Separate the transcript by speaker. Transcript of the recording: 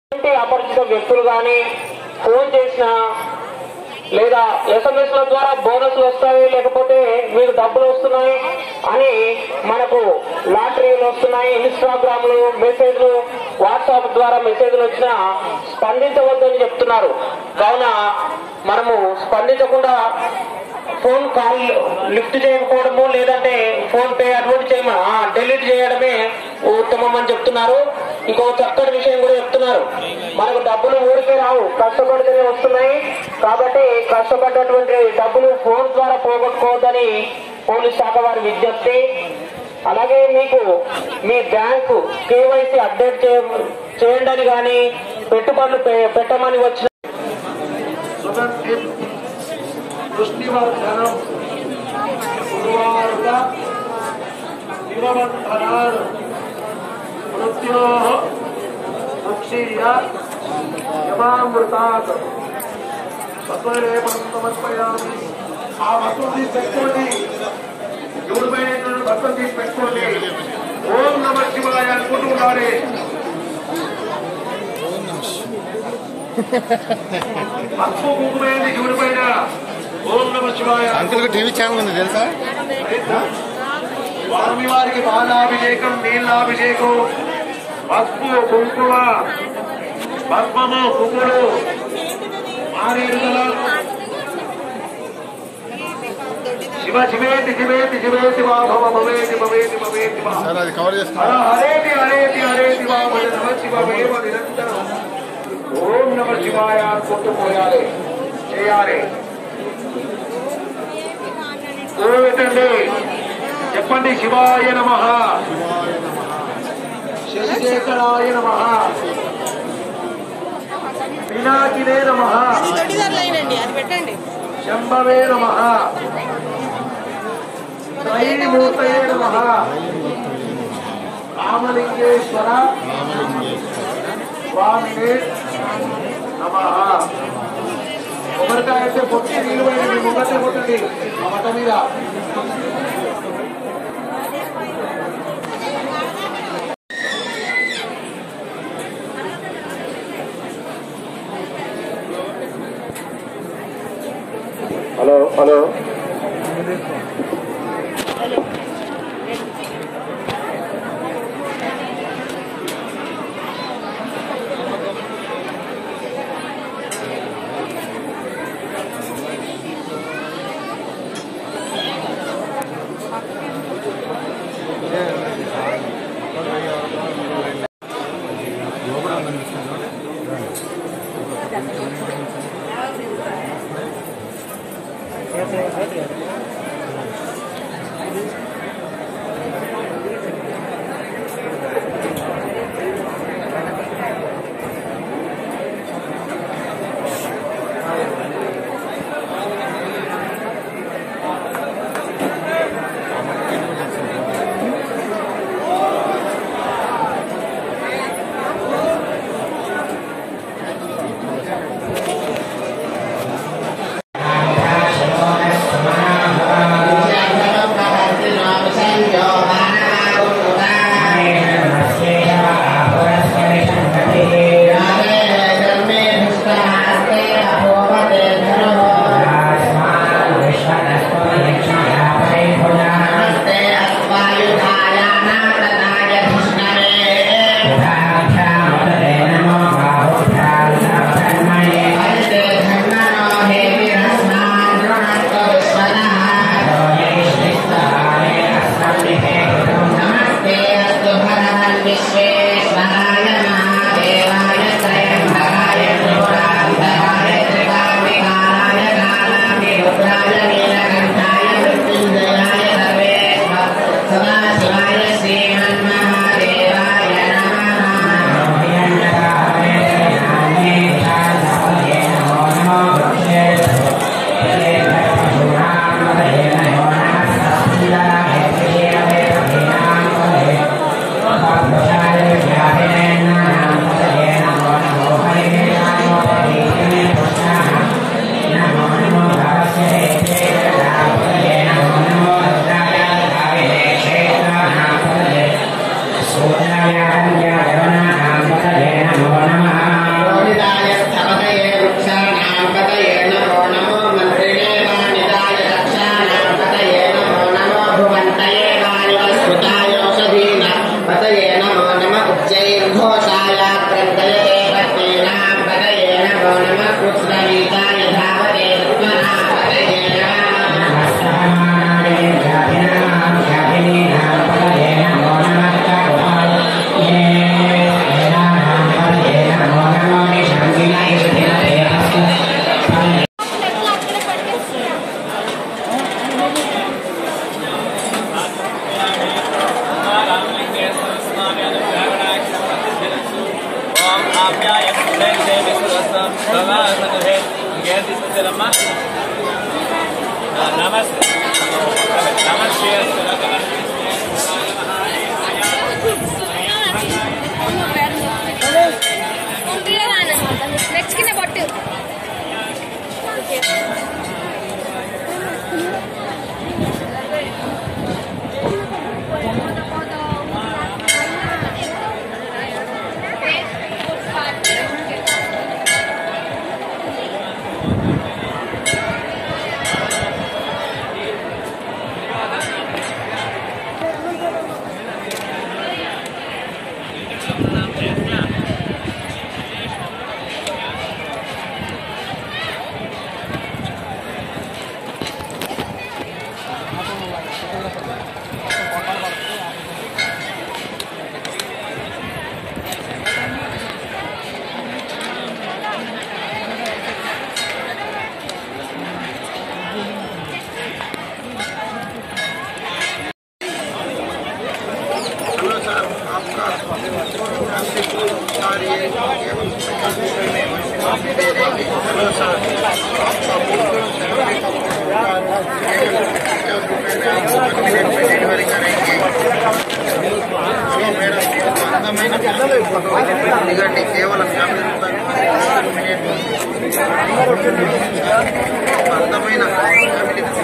Speaker 1: ఎటువంటి అపరిచిత వ్యక్తులు కానీ ఫోన్ చేసినా లేదా ఎస్ఎంఎస్ ల ద్వారా బోనస్లు వస్తాయి లేకపోతే మీకు డబ్బులు వస్తున్నాయి అని మనకు లాటరీలు వస్తున్నాయి ఇన్స్టాగ్రామ్ లు మెసేజ్లు వాట్సాప్ ద్వారా మెసేజ్లు వచ్చినా స్పందించవద్దని చెప్తున్నారు కావున మనము స్పందించకుండా ఫోన్ కాల్ లిఫ్ట్ చేయకపోవడము లేదంటే ఫోన్ పే అటువంటి చేయమ డిలీట్ చేయడమే ఉత్తమం అని చెప్తున్నారు ఇంకో చక్కటి విషయం కూడా చెప్తున్నారు మనకు డబ్బులు ఊరికే రావు కష్టపడితేనే వస్తున్నాయి కాబట్టి కష్టపడ్డటువంటి డబ్బులు ఫోన్ ద్వారా పోగొట్టుకోవద్దని పోలీస్ శాఖ వారి విజ్ఞప్తి అలాగే మీకు మీ బ్యాంకు కేవైసీ అప్డేట్ చేయ- చేయండి అని కానీ పెట్టుబడులు పె- పెట్టమని వచ్చిన
Speaker 2: సుగంధిం పుష్టివర్ధనం ఉర్వారుక నిరవంతరాన్ మృత్యో ముక్షీయ యమామృతాత్ తత్వరేపం సమర్పయామి ఆ వస్తువు తీసి పెట్టుకోండి ఎవరిపైన వస్తువు తీసి పెట్టుకోండి ఓం నమ శివాయ అనుకుంటూ ఉండాలి పసుపు కుంకుమేంది శివుడి పైన ఓం నమ శివాయ
Speaker 3: అంకుల్ టీవీ ఛానల్ ఉంది తెలుసా
Speaker 2: స్వామి వారికి పాలాభిషేకం నీళ్ళాభిషేకం పసుపు కుంకుమ పద్మము పువ్వులు మారేడుదల శివ శివేతి శివేతి శివేతి వా భవ భవేతి భవేతి భవేతి వా
Speaker 3: సార్ అది కవర్
Speaker 2: హర
Speaker 3: చేస్తున్నా
Speaker 2: హరేతి హరేతి హరేతి వా భజ నమ శివమేవ నిరంతరం ఓం నమ శివాయ అనుకుంటూ పోయాలి చేయాలి ఓటండి చెప్పండి శివాయ నమ శశిశేఖరాయ నమ వినాకినే నమ
Speaker 4: అది దొడ్డిదారు లైన్ అండి అది పెట్టండి
Speaker 2: శంభవే నమ త్రైమూర్తయే నమ రామలింగేశ్వర స్వామినే నమ కొబ్బరికాయ అయితే పొట్టి నీళ్ళు పోయిన మీ ముంగటే కొట్టండి ఆ మట మీద
Speaker 1: హలో హలో
Speaker 3: నమస్తే నమస్తే
Speaker 5: నెక్స్ట్ కింద పట్టు
Speaker 6: ఎందుకంటే కేవలం ఫ్యామిలీ అందమైన ఫ్యామిలీ